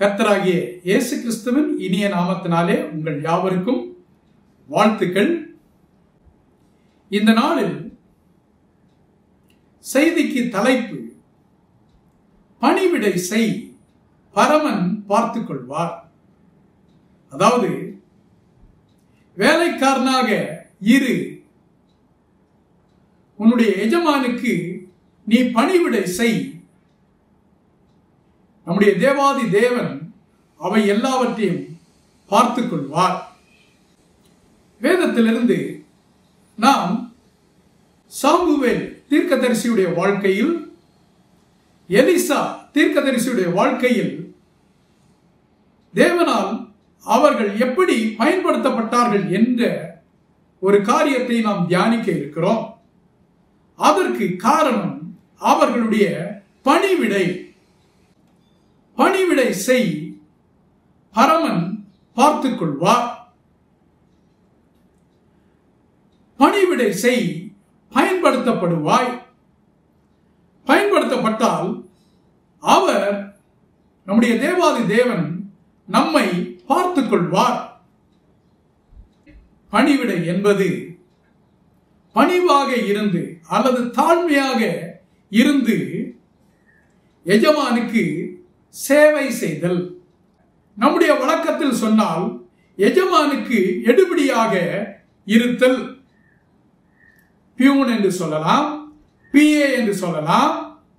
கர்த்தராகிய இயேசு கிறிஸ்துவின் இனிய நாமத்தினாலே உங்கள் யாவருக்கும் வாழ்த்துக்கள் இந்த நாளில் செய்திக்கு தலைப்பு பணிவிடை செய் பரமன் பார்த்துக் கொள்வார் அதாவது வேலைக்காரனாக இரு உன்னுடைய எஜமானுக்கு நீ பணிவிடை செய் நம்முடைய தேவாதி தேவன் அவை எல்லாவற்றையும் பார்த்துக் கொள்வார் வேதத்திலிருந்து நாம் சாமுவேல் தீர்க்கதரிசியுடைய வாழ்க்கையில் எலிசா தீர்க்கதரிசியுடைய வாழ்க்கையில் தேவனால் அவர்கள் எப்படி பயன்படுத்தப்பட்டார்கள் என்ற ஒரு காரியத்தை நாம் தியானிக்க இருக்கிறோம் அதற்கு காரணம் அவர்களுடைய பணிவிடை பணிவிடை செய் பரமன் பார்த்துக் கொள்வார் பணிவிடை செய் பயன்படுத்தப்படுவாய் பயன்படுத்தப்பட்டால் அவர் நம்முடைய தேவாதி தேவன் நம்மை பார்த்துக் கொள்வார் பணிவிடை என்பது பணிவாக இருந்து அல்லது தாழ்மையாக இருந்து எஜமானுக்கு சேவை செய்தல் நம்முடைய வழக்கத்தில் சொன்னால் எஜமானுக்கு எடுபடியாக இருத்தல் பியூன் என்று சொல்லலாம் பிஏ என்று சொல்லலாம்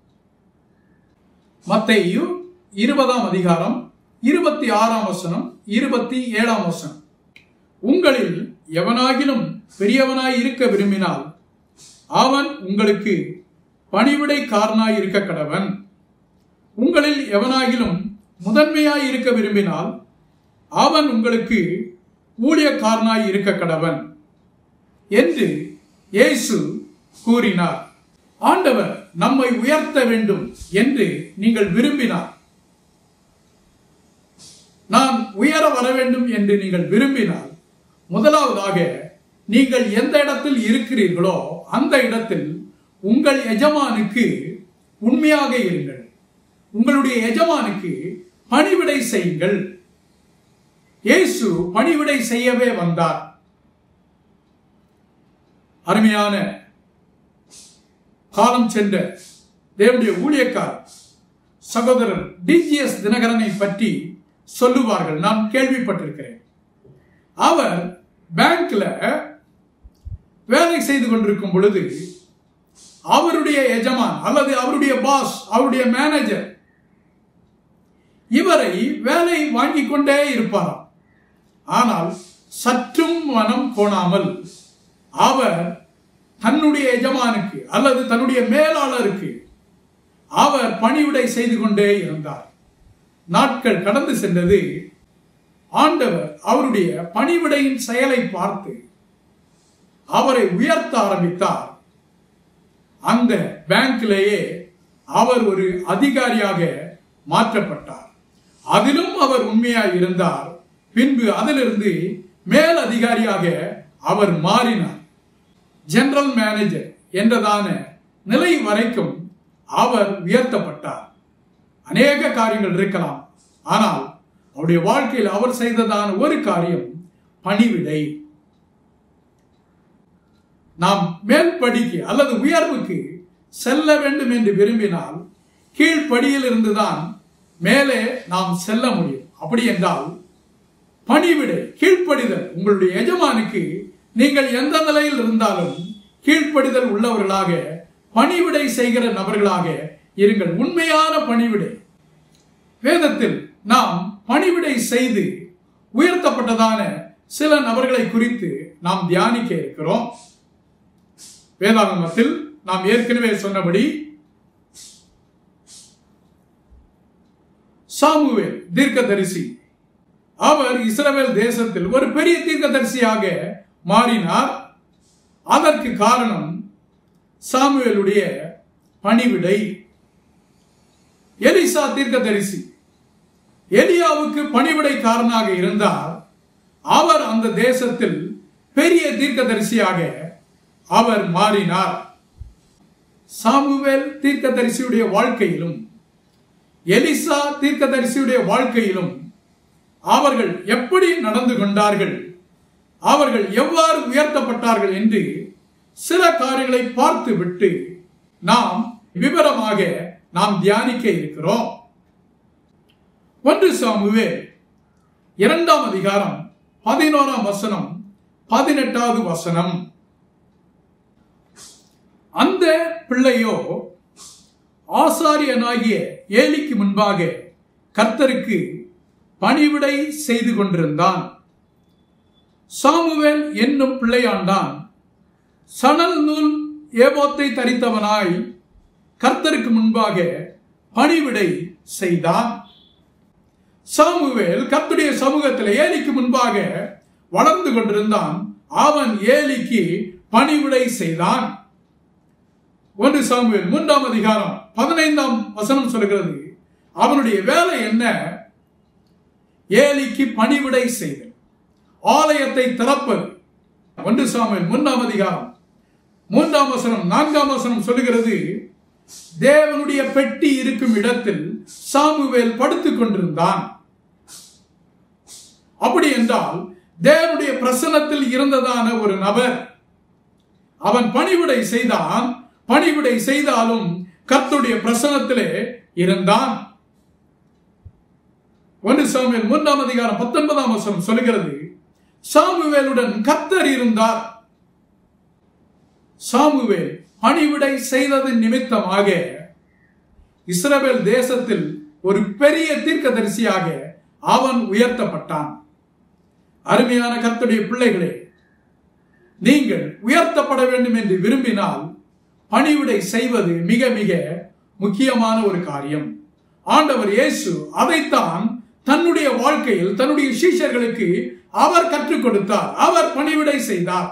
மத்தையு இருபதாம் அதிகாரம் இருபத்தி ஆறாம் வசனம் இருபத்தி ஏழாம் வசனம் உங்களில் எவனாகிலும் பெரியவனாய் இருக்க விரும்பினால் அவன் உங்களுக்கு பணிவிடைக்காரனாய் இருக்க கடவன் உங்களில் எவனாகிலும் முதன்மையாய் இருக்க விரும்பினால் அவன் உங்களுக்கு ஊழியக்காரனாய் இருக்க கடவன் என்று இயேசு கூறினார் ஆண்டவர் நம்மை உயர்த்த வேண்டும் என்று நீங்கள் விரும்பினார் நான் உயர வர வேண்டும் என்று நீங்கள் விரும்பினால் முதலாவதாக நீங்கள் எந்த இடத்தில் இருக்கிறீர்களோ அந்த இடத்தில் உங்கள் எஜமானுக்கு உண்மையாக இருங்கள் உங்களுடைய எஜமானுக்கு பணிவிடை செய்யுங்கள் இயேசு பணிவிடை செய்யவே வந்தார் அருமையான காலம் சென்ற தேவனுடைய ஊழியக்கார் சகோதரர் டிஜிஎஸ் தினகரனை பற்றி சொல்லுவார்கள் நான் கேள்விப்பட்டிருக்கிறேன் அவர் பேங்க்ல வேலை செய்து கொண்டிருக்கும் பொழுது அவருடைய எஜமான் அல்லது அவருடைய பாஸ் அவருடைய மேனேஜர் இவரை வேலை வாங்கி கொண்டே இருப்பாராம் ஆனால் சற்றும் மனம் கோணாமல் அவர் தன்னுடைய எஜமானுக்கு அல்லது தன்னுடைய மேலாளருக்கு அவர் பணிவிடை செய்து கொண்டே இருந்தார் நாட்கள் கடந்து சென்றது ஆண்டவர் அவருடைய பணிவிடையின் செயலை பார்த்து அவரை உயர்த்த ஆரம்பித்தார் அந்த பேங்க்லேயே அவர் ஒரு அதிகாரியாக மாற்றப்பட்டார் அதிலும் அவர் உண்மையாய் இருந்தார் பின்பு அதிலிருந்து மேல் அதிகாரியாக அவர் மாறினார் ஜெனரல் மேனேஜர் என்றதான நிலை வரைக்கும் அவர் உயர்த்தப்பட்டார் அநேக காரியங்கள் இருக்கலாம் ஆனால் அவருடைய வாழ்க்கையில் அவர் செய்ததான ஒரு காரியம் பணிவிடை நாம் மேல் படிக்கு அல்லது உயர்வுக்கு செல்ல வேண்டும் என்று விரும்பினால் கீழ்ப்படியில் இருந்துதான் மேலே நாம் செல்ல முடியும் அப்படி என்றால் பணிவிடை கீழ்ப்படிதல் உங்களுடைய எஜமானுக்கு நீங்கள் எந்த நிலையில் இருந்தாலும் கீழ்ப்படிதல் உள்ளவர்களாக பணிவிடை செய்கிற நபர்களாக இருங்கள் உண்மையான பணிவிடை வேதத்தில் நாம் பணிவிடை செய்து உயர்த்தப்பட்டதான சில நபர்களை குறித்து நாம் தியானிக்க இருக்கிறோம் வேதாகமத்தில் நாம் ஏற்கனவே சொன்னபடி சாமுவேல் தீர்க்கதரிசி அவர் இஸ்ரவேல் தேசத்தில் ஒரு பெரிய தீர்க்கதரிசியாக மாறினார் அதற்கு காரணம் சாமுவேலுடைய பணிவிடை எலிசா தீர்க்கதரிசி எலியாவுக்கு பணிவிடைக்காரனாக இருந்தார் அவர் அந்த தேசத்தில் பெரிய தீர்க்கதரிசியாக அவர் மாறினார் சாமுவேல் தீர்க்கதரிசியுடைய வாழ்க்கையிலும் எலிசா தீர்க்கதரிசியுடைய வாழ்க்கையிலும் அவர்கள் எப்படி நடந்து கொண்டார்கள் அவர்கள் எவ்வாறு உயர்த்தப்பட்டார்கள் என்று சில காரியங்களை பார்த்து விட்டு நாம் விவரமாக நாம் தியானிக்க இருக்கிறோம் ஒன்று சாமுவே இரண்டாம் அதிகாரம் பதினோராம் வசனம் பதினெட்டாவது வசனம் அந்த பிள்ளையோ ஆசாரியனாகிய ஏலிக்கு முன்பாக கர்த்தருக்கு பணிவிடை செய்து கொண்டிருந்தான் சாமுவேல் என்னும் பிள்ளையாண்டான் சணல் நூல் ஏபோத்தை தரித்தவனாய் கர்த்தருக்கு முன்பாக பணிவிடை செய்தான் சாமுவேல் கர்த்தருடைய சமூகத்தில் ஏலிக்கு முன்பாக வளர்ந்து கொண்டிருந்தான் அவன் ஏலிக்கு பணிவிடை செய்தான் ஒன்று சாமுவேல் மூன்றாம் அதிகாரம் பதினைந்தாம் வசனம் சொல்கிறது அவனுடைய வேலை என்ன ஏலிக்கு பணிவிடை செய்தல் ஆலயத்தை திறப்பது ஒன்று சாமுவேல் மூன்றாம் அதிகாரம் மூன்றாம் வசனம் நான்காம் வசனம் சொல்லுகிறது தேவனுடைய பெட்டி இருக்கும் இடத்தில் சாமுவேல் படுத்துக் கொண்டிருந்தான் அப்படி என்றால் தேவனுடைய பிரசனத்தில் இருந்ததான ஒரு நபர் அவன் பணிவிடை செய்தான் பணிவிடை செய்தாலும் கர்த்தருடைய பிரசனத்திலே இருந்தான் ஒன்று சாமுவேல் மூன்றாம் அதிகாரம் பத்தொன்பதாம் வசனம் சொல்லுகிறது சாமுவேலுடன் கர்த்தர் இருந்தார் சாமுவேல் பணிவிடை செய்ததன் நிமித்தமாக இஸ்ரவேல் தேசத்தில் ஒரு பெரிய தீர்க்கதரிசியாக அவன் உயர்த்தப்பட்டான் அருமையான கர்த்தருடைய பிள்ளைகளே நீங்கள் உயர்த்தப்பட வேண்டும் என்று விரும்பினால் பணிவிடை செய்வது மிக மிக முக்கியமான ஒரு காரியம் ஆண்டவர் இயேசு அதைத்தான் தன்னுடைய வாழ்க்கையில் தன்னுடைய சீஷர்களுக்கு அவர் கற்றுக் கொடுத்தார் அவர் பணிவிடை செய்தார்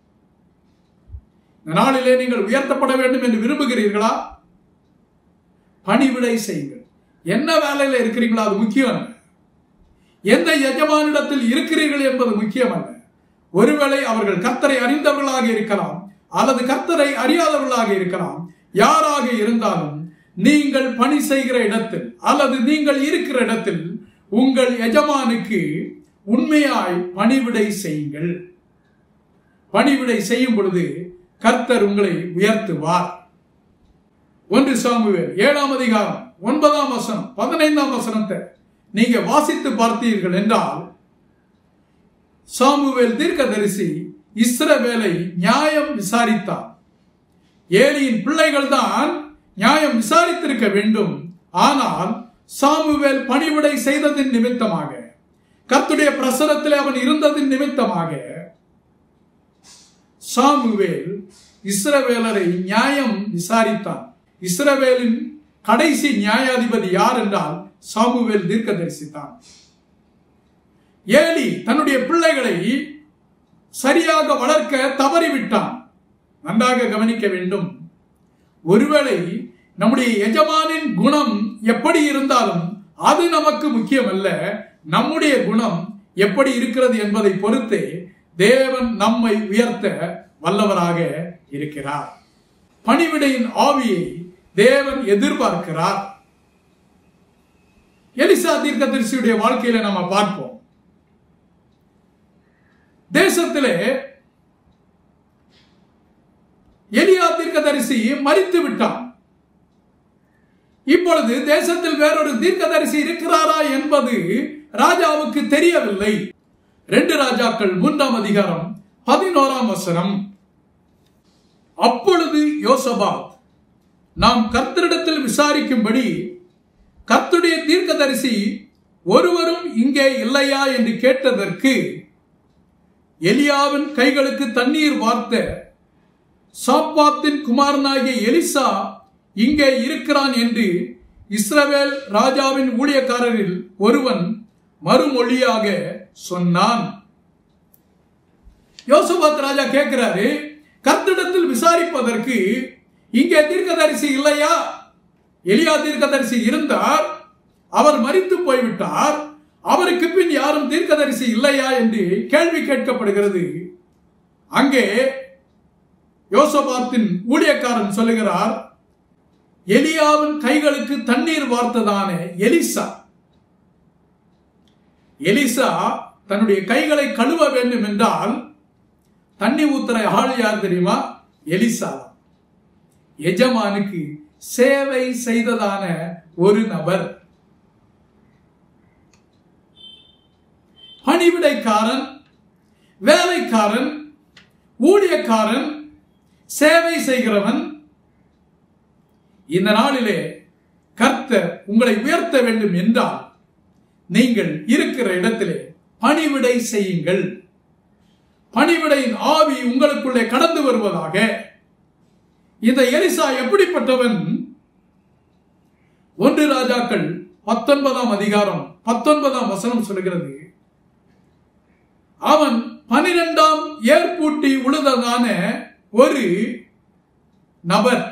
இந்த நாளிலே நீங்கள் உயர்த்தப்பட வேண்டும் என்று விரும்புகிறீர்களா பணிவிடை செய்யுங்கள் என்ன வேலையில இருக்கிறீங்களோ அது முக்கியம் அல்ல எந்த எஜமானிடத்தில் இருக்கிறீர்கள் என்பது முக்கியம் அல்ல ஒருவேளை அவர்கள் கர்த்தரை அறிந்தவர்களாக இருக்கலாம் அல்லது கர்த்தரை அறியாதவர்களாக இருக்கலாம் யாராக இருந்தாலும் நீங்கள் பணி செய்கிற இடத்தில் அல்லது நீங்கள் இருக்கிற இடத்தில் உங்கள் எஜமானுக்கு உண்மையாய் பணிவிடை செய்யுங்கள் பணிவிடை செய்யும் பொழுது கர்த்தர் உங்களை உயர்த்துவார் ஒன்று சாமுவேல் ஏழாம் அதிகாரம் ஒன்பதாம் வசனம் பதினைந்தாம் வசனத்தை நீங்க வாசித்து பார்த்தீர்கள் என்றால் சாமுவேல் தீர்க்கதரிசி இஸ்ரவேலை நியாயம் விசாரித்தார் ஏலியின் பிள்ளைகள் தான் நியாயம் விசாரித்திருக்க வேண்டும் ஆனால் சாமுவேல் பணிவிடை செய்ததின் நிமித்தமாக கர்த்துடைய பிரசனத்தில் அவன் இருந்ததின் நிமித்தமாக சாமுவேல் இஸ்ரவேலரை நியாயம் விசாரித்தான் இஸ்ரவேலின் கடைசி நியாயாதிபதி யார் என்றால் சாமுவேல் தீர்க்கதரிசி தான் ஏலி தன்னுடைய பிள்ளைகளை சரியாக வளர்க்க தவறிவிட்டான் நன்றாக கவனிக்க வேண்டும் ஒருவேளை நம்முடைய எஜமானின் குணம் எப்படி இருந்தாலும் அது நமக்கு முக்கியமல்ல நம்முடைய குணம் எப்படி இருக்கிறது என்பதை பொறுத்தே தேவன் நம்மை உயர்த்த வல்லவராக இருக்கிறார் பணிவிடையின் ஆவியை தேவன் எதிர்பார்க்கிறார் எலிசா தீர்க்கதரிசியுடைய வாழ்க்கையில நம்ம பார்ப்போம் தேசத்திலே எலியா தீர்க்கதரிசி மறித்து விட்டான் இப்பொழுது தேசத்தில் வேறொரு தீர்க்கதரிசி இருக்கிறாரா என்பது ராஜாவுக்கு தெரியவில்லை ரெண்டு ராஜாக்கள் மூன்றாம் அதிகாரம் பதினோராம் வசனம் அப்பொழுது யோசபாத் நாம் கர்த்தரிடத்தில் விசாரிக்கும்படி கர்த்துடைய தீர்க்கதரிசி ஒருவரும் இங்கே இல்லையா என்று கேட்டதற்கு எலியாவின் கைகளுக்கு தண்ணீர் வார்த்த சாப்பாத்தின் குமாரனாகிய எலிசா இங்கே இருக்கிறான் என்று இஸ்ரவேல் ராஜாவின் ஊழியக்காரரில் ஒருவன் மறுமொழியாக சொன்னான் யோசபாத் ராஜா கேட்கிறாரு கர்த்திடத்தில் விசாரிப்பதற்கு இங்கே தீர்க்கதரிசி இல்லையா எலியா தீர்க்கதரிசி இருந்தார் அவர் மறித்து போய்விட்டார் அவருக்கு பின் யாரும் தீர்க்கதரிசி இல்லையா என்று கேள்வி கேட்கப்படுகிறது அங்கே யோசபாத்தின் ஊழியக்காரன் சொல்லுகிறார் எலியாவின் கைகளுக்கு தண்ணீர் வார்த்ததான எலிசா எலிசா தன்னுடைய கைகளை கழுவ வேண்டும் என்றால் தண்ணி ஊத்துற ஆள் யார் தெரியுமா எலிசா எஜமானுக்கு சேவை செய்ததான ஒரு நபர் பணிவிடைக்காரன் வேலைக்காரன் ஊழியக்காரன் சேவை செய்கிறவன் இந்த நாளிலே கர்த்தர் உங்களை உயர்த்த வேண்டும் என்றால் நீங்கள் இருக்கிற இடத்திலே பணிவிடை செய்யுங்கள் பணிவிடையின் ஆவி உங்களுக்குள்ளே கடந்து வருவதாக இந்த எலிசா எப்படிப்பட்டவன் ஒன்று ராஜாக்கள் பத்தொன்பதாம் அதிகாரம் பத்தொன்பதாம் வசனம் சொல்கிறது அவன் பனிரெண்டாம் ஏற்பூட்டி உழுததான ஒரு நபர்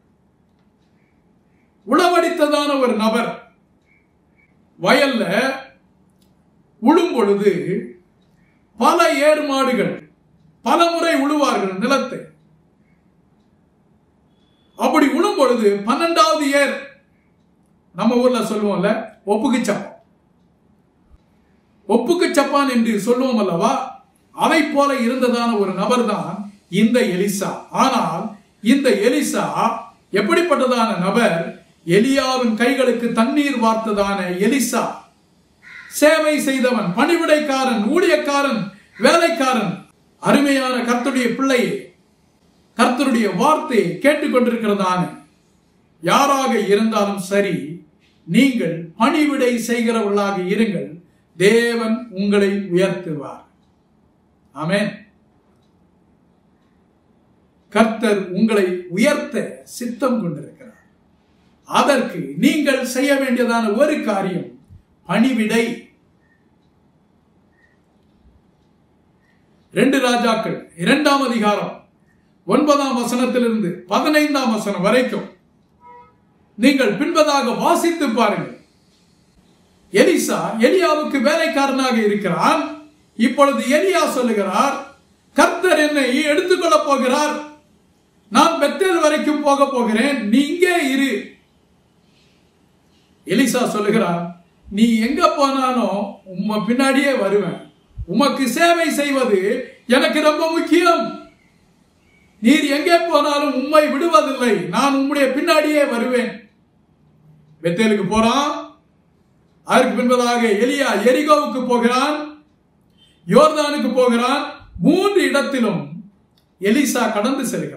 உளவடித்ததான ஒரு நபர் வயல்ல உழும் பொழுது பல ஏர் மாடுகள் பல முறை உழுவார்கள் நிலத்தை அப்படி உழும் பொழுது பன்னெண்டாவது ஏர் நம்ம ஊர்ல சொல்லுவோம்ல ஒப்புக்கு சப்பம் ஒப்புக்கு சப்பான் என்று சொல்லுவோம் அல்லவா அதை போல இருந்ததான ஒரு நபர் தான் இந்த எலிசா ஆனால் இந்த எலிசா எப்படிப்பட்டதான நபர் எலியாவின் கைகளுக்கு தண்ணீர் வார்த்ததான எலிசா சேவை செய்தவன் பணிவிடைக்காரன் ஊழியக்காரன் வேலைக்காரன் அருமையான கர்த்தருடைய பிள்ளையே கர்த்தருடைய வார்த்தையை கேட்டுக்கொண்டிருக்கிறதான யாராக இருந்தாலும் சரி நீங்கள் பணிவிடை செய்கிறவர்களாக இருங்கள் தேவன் உங்களை உயர்த்துவார் ஆமென் கர்த்தர் உங்களை உயர்த்த சித்தம் கொண்டிருக்கிறார் அதற்கு நீங்கள் செய்ய வேண்டியதான ஒரு காரியம் பணிவிடை ரெண்டு ராஜாக்கள் இரண்டாம் அதிகாரம் ஒன்பதாம் வசனத்திலிருந்து பதினைந்தாம் வசனம் வரைக்கும் நீங்கள் பின்பதாக வாசித்து பாருங்கள் எலிசா எலியாவுக்கு வேலைக்காரனாக இருக்கிறான் இப்பொழுது எலியா சொல்லுகிறார் கர்த்தர் என்னை எடுத்துக்கொள்ளப் போகிறார் நான் பெத்தேல் வரைக்கும் போக போகிறேன் நீ இங்கே இரு எலிசா சொல்லுகிறார் நீ எங்க போனாலும் உம்ம பின்னாடியே வருவேன் உமக்கு சேவை செய்வது எனக்கு ரொம்ப முக்கியம் நீர் எங்கே போனாலும் உம்மை விடுவதில்லை நான் உம்முடைய பின்னாடியே வருவேன் பெத்தேலுக்கு போறான் அதற்கு பின்பதாக எலியா எரிகோவுக்கு போகிறான் யோர்தானுக்கு போகிறான் மூன்று இடத்திலும் எலிசா கடந்து செல்கிறான்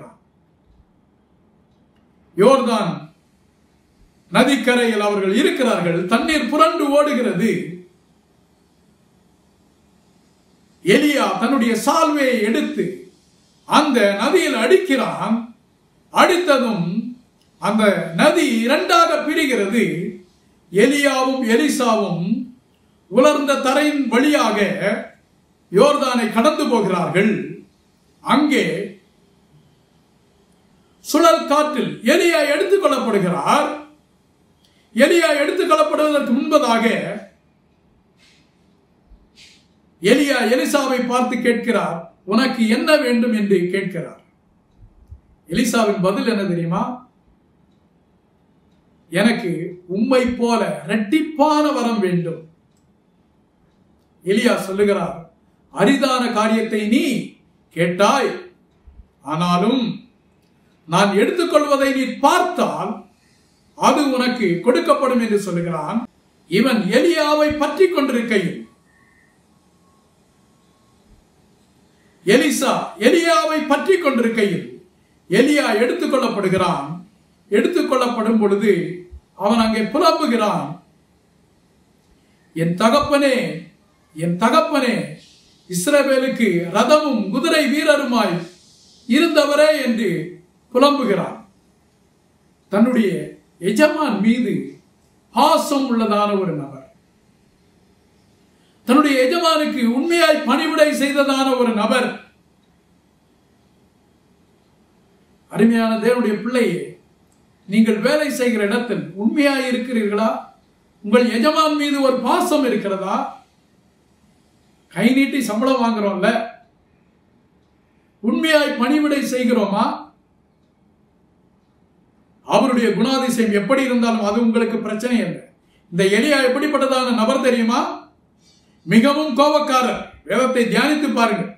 யோர்தான் நதிக்கரையில் அவர்கள் இருக்கிறார்கள் தண்ணீர் புரண்டு ஓடுகிறது எலியா தன்னுடைய சால்வையை எடுத்து அந்த நதியில் அடிக்கிறான் அடித்ததும் அந்த நதி இரண்டாக பிரிகிறது எலியாவும் எலிசாவும் உலர்ந்த தரையின் வழியாக யோர்தானை கடந்து போகிறார்கள் அங்கே சுழல் காற்றில் எலியா எடுத்துக் கொள்ளப்படுகிறார் எலியா எடுத்துக் கொள்ளப்படுவதற்கு முன்பதாக எலியா எலிசாவை பார்த்து கேட்கிறார் உனக்கு என்ன வேண்டும் என்று கேட்கிறார் எலிசாவின் பதில் என்ன தெரியுமா எனக்கு உம்மை போல இரட்டிப்பான வரம் வேண்டும் எலியா சொல்லுகிறார் அரிதான காரியத்தை நீ கேட்டாய் ஆனாலும் நான் எடுத்துக்கொள்வதை நீ பார்த்தால் அது உனக்கு கொடுக்கப்படும் என்று சொல்லுகிறான் இவன் எலியாவை பற்றி கொண்டிருக்கையில் எலிசா எலியாவை பற்றி கொண்டிருக்கையில் எலியா எடுத்துக்கொள்ளப்படுகிறான் எடுத்துக்கொள்ளப்படும் பொழுது அவன் அங்கே புலம்புகிறான் என் தகப்பனே என் தகப்பனே இஸ்ரவேலுக்கு ரதமும் குதிரை வீரருமாய் இருந்தவரே என்று புலம்புகிறான் தன்னுடைய எஜமான் மீது பாசம் உள்ளதான ஒரு நபர் தன்னுடைய எஜமானுக்கு உண்மையாய் பணிவிடை செய்ததான ஒரு நபர் அருமையான தேவனுடைய பிள்ளையே நீங்கள் வேலை செய்கிற இடத்தில் உண்மையாய் இருக்கிறீர்களா உங்கள் எஜமான் மீது ஒரு பாசம் இருக்கிறதா கை நீட்டி சம்பளம் வாங்குறோம்ல உண்மையாய் பணிவிடை செய்கிறோமா அவருடைய குணாதிசயம் எப்படி இருந்தாலும் அது உங்களுக்கு பிரச்சனை இல்லை இந்த எலியா எப்படிப்பட்டதான நபர் தெரியுமா மிகவும் கோபக்காரர் வேதத்தை தியானித்து பாருங்கள்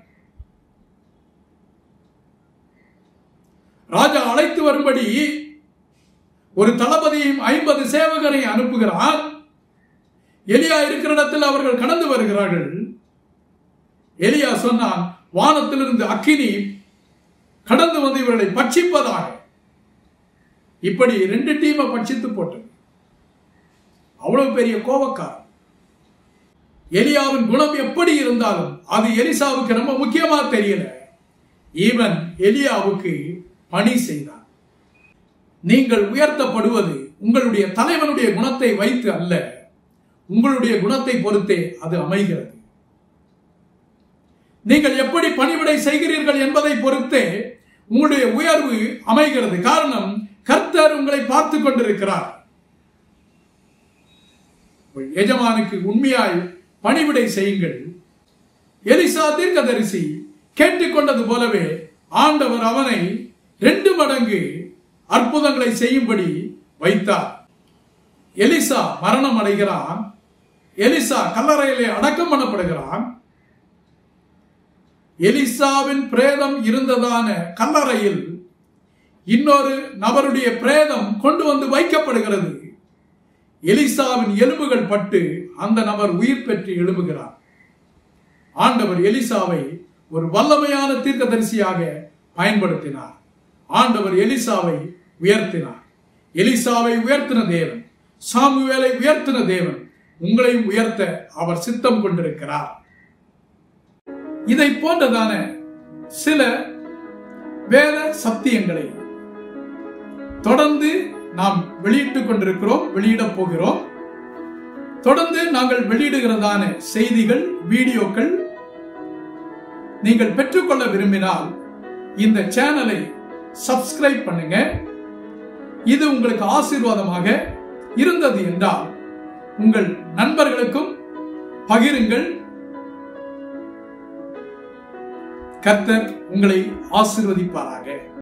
ராஜா அழைத்து வரும்படி ஒரு தளபதியும் ஐம்பது சேவகரை அனுப்புகிறார் எலியா இருக்கிற இடத்தில் அவர்கள் கடந்து வருகிறார்கள் எலியா சொன்னான் வானத்திலிருந்து அக்கினி கடந்து வந்து இவர்களை பட்சிப்பதாக இப்படி ரெண்டு டீமை பட்சித்து போட்டது அவ்வளவு பெரிய கோபக்காரன் எலியாவின் குணம் எப்படி இருந்தாலும் அது எலிசாவுக்கு ரொம்ப முக்கியமா தெரியல ஈவன் எலியாவுக்கு பணி செய்தார் நீங்கள் உயர்த்தப்படுவது உங்களுடைய தலைவனுடைய குணத்தை வைத்து அல்ல உங்களுடைய குணத்தை பொறுத்தே அது அமைகிறது நீங்கள் எப்படி பணிவிடை செய்கிறீர்கள் என்பதை பொறுத்தே உங்களுடைய உயர்வு அமைகிறது காரணம் கர்த்தர் உங்களை பார்த்து கொண்டிருக்கிறார் எஜமானுக்கு உண்மையாய் பணிவிடை செய்யுங்கள் எலிசா தீர்க்கதரிசி கேட்டுக்கொண்டது போலவே ஆண்டவர் அவனை ரெண்டு மடங்கு அற்புதங்களை செய்யும்படி வைத்தார் எலிசா மரணம் அடைகிறான் எலிசா கல்லறையிலே அடக்கம் பண்ணப்படுகிறான் எலிசாவின் பிரேதம் இருந்ததான கல்லறையில் இன்னொரு நபருடைய பிரேதம் கொண்டு வந்து வைக்கப்படுகிறது எலிசாவின் எலும்புகள் பட்டு அந்த நபர் உயிர் பெற்று எழும்புகிறார் ஆண்டவர் எலிசாவை ஒரு வல்லமையான தீர்க்கதரிசியாக பயன்படுத்தினார் ஆண்டவர் எலிசாவை உயர்த்தினார் எலிசாவை உயர்த்தின தேவன் சாமுவேலை உயர்த்தின தேவன் உங்களையும் உயர்த்த அவர் சித்தம் கொண்டிருக்கிறார் இதை போன்றதான சில வேத சத்தியங்களை தொடர்ந்து நாம் வெளியிட்டுக் கொண்டிருக்கிறோம் வெளியிடப் போகிறோம் தொடர்ந்து நாங்கள் வெளியிடுகிறதான செய்திகள் வீடியோக்கள் நீங்கள் பெற்றுக்கொள்ள விரும்பினால் இந்த சேனலை சப்ஸ்கிரைப் பண்ணுங்க இது உங்களுக்கு ஆசீர்வாதமாக இருந்தது என்றால் உங்கள் நண்பர்களுக்கும் பகிருங்கள் கர்த்தர் உங்களை ஆசீர்வதிப்பாராக